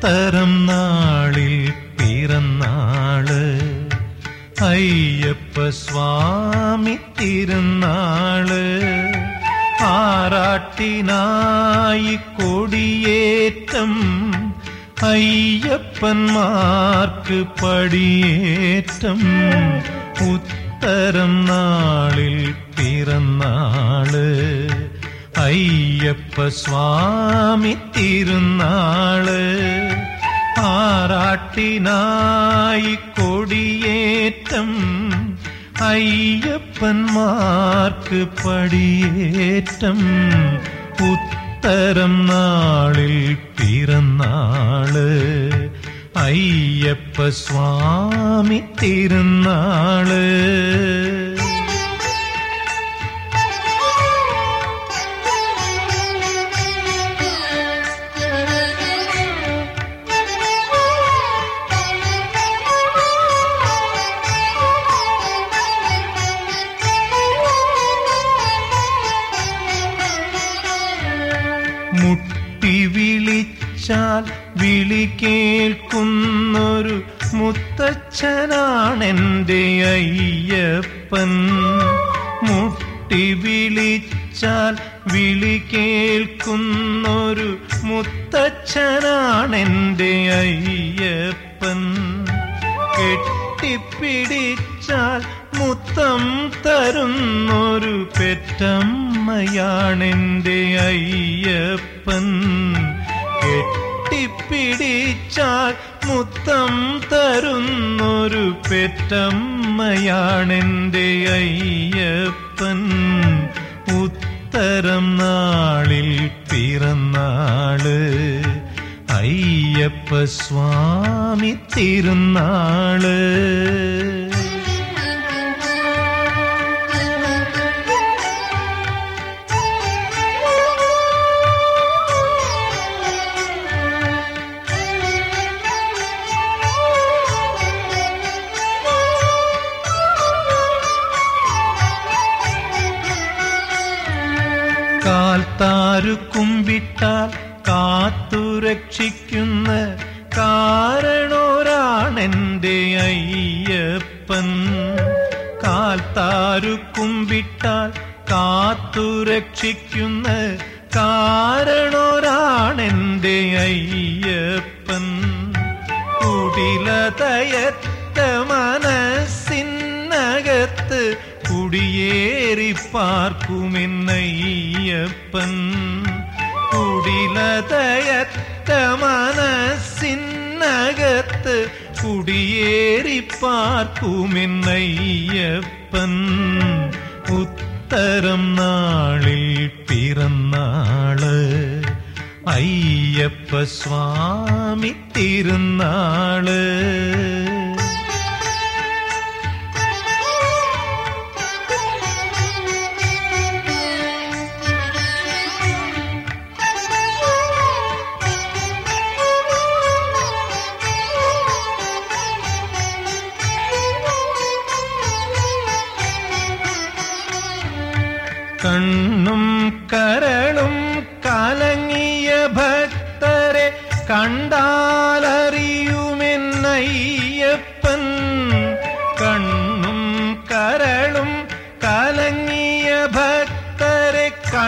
ഉത്തരം നാളിൽ പിറന്നാള് അയ്യപ്പ സ്വാമി തിരുനാള് ആറാട്ടിനായി കൊടിയേറ്റം അയ്യപ്പന്മാർക്ക് പടിയേറ്റം ഉത്തരം നാളിൽ പിറന്നാള് അയ്യപ്പ സ്വാമി തിരുനാള് ആറാട്ടിനായി കൊടിയേറ്റം അയ്യപ്പന്മാർക്ക് പടിയേറ്റം ഉത്തരം നാളിൽ പിറന്നാള് അയ്യപ്പ സ്വാമി തിരുനാള് മുട്ടി വിളിച്ചാൽ വിളി കേൾക്കുന്നൊരു മുത്തച്ഛനാണെന്റെ അയ്യപ്പൻ മുട്ടി വിളിച്ചാൽ വിളി കേൾക്കുന്നൊരു മുത്തച്ഛനാണെന്റെ അയ്യപ്പൻ കെട്ടിപ്പിടിച്ചാൽ മുത്തം തരുന്നൊരു പെറ്റമ്മയാണെന്റെ അയ്യപ്പൻ കെട്ടിപ്പിടിച്ചാൽ മുത്തം തരുന്നൊരു പെറ്റമ്മയാണെന്റെ അയ്യപ്പൻ ഉത്തരം നാളിൽ പിറന്നാള് അയ്യപ്പ സ്വാമി തിരുനാള് കാൽത്താരു കുമ്പിട്ടാൽ കാത്തുരക്ഷിക്കുന്ന കാരണോരാണെന്റെ അയ്യപ്പൻ കാൽത്താരു കുമ്പിട്ടാൽ കാത്തുരക്ഷിക്കുന്ന കാരണോരാണെന്റെ അയ്യപ്പൻ കുടിലതയത്ത മനസ്സിനകത്ത് കുടിയേറി പാർക്കുമെന്നയ്യപ്പൻ കുടിലതയത്ത മനസ്സിനകത്ത് കുടിയേറി പാർക്കുമെന്നയ്യപ്പൻ ഉത്തരം നാളിൽ പിറന്നാള് അയ്യപ്പ സ്വാമി തിരുനാള് കണ്ണും കരളും കലങ്ങിയ ഭക്തരെ കണ്ടാലറിയുമെന്നയ്യപ്പൻ കണ്ണും കരളും കലങ്ങിയ ഭക്തരെ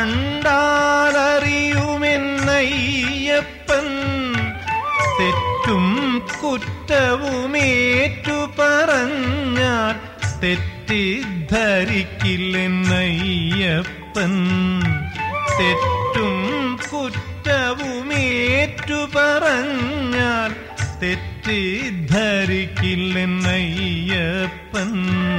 കണ്ടാലറിയുമെന്നയ്യപ്പൻ തെറ്റും കുറ്റവുമേറ്റു പറഞ്ഞാൽ തെറ്റിദ്ധരിക്കില്ലെന്നയ്യപ്പൻ തെറ്റും കുറ്റവുമേറ്റു പറഞ്ഞാൽ തെറ്റിദ്ധരിക്കില്ലെന്നയ്യപ്പൻ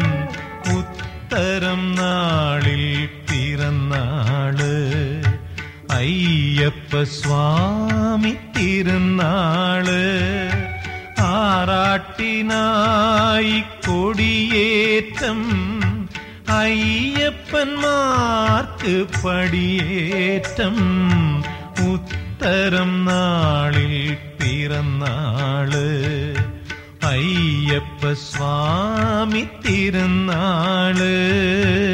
ഉത്തരം നാളിൽ പിറന്നാള് അയ്യപ്പ സ്വാമി തിരുനാള് ആറാട്ടിനായി കൊടിയേറ്റം അയ്യപ്പന്മാർക്ക് പടിയേറ്റം ഉത്തരം നാളിൽ പിറന്നാള് അയ്യപ്പ സ്വാമി തിരുനാള്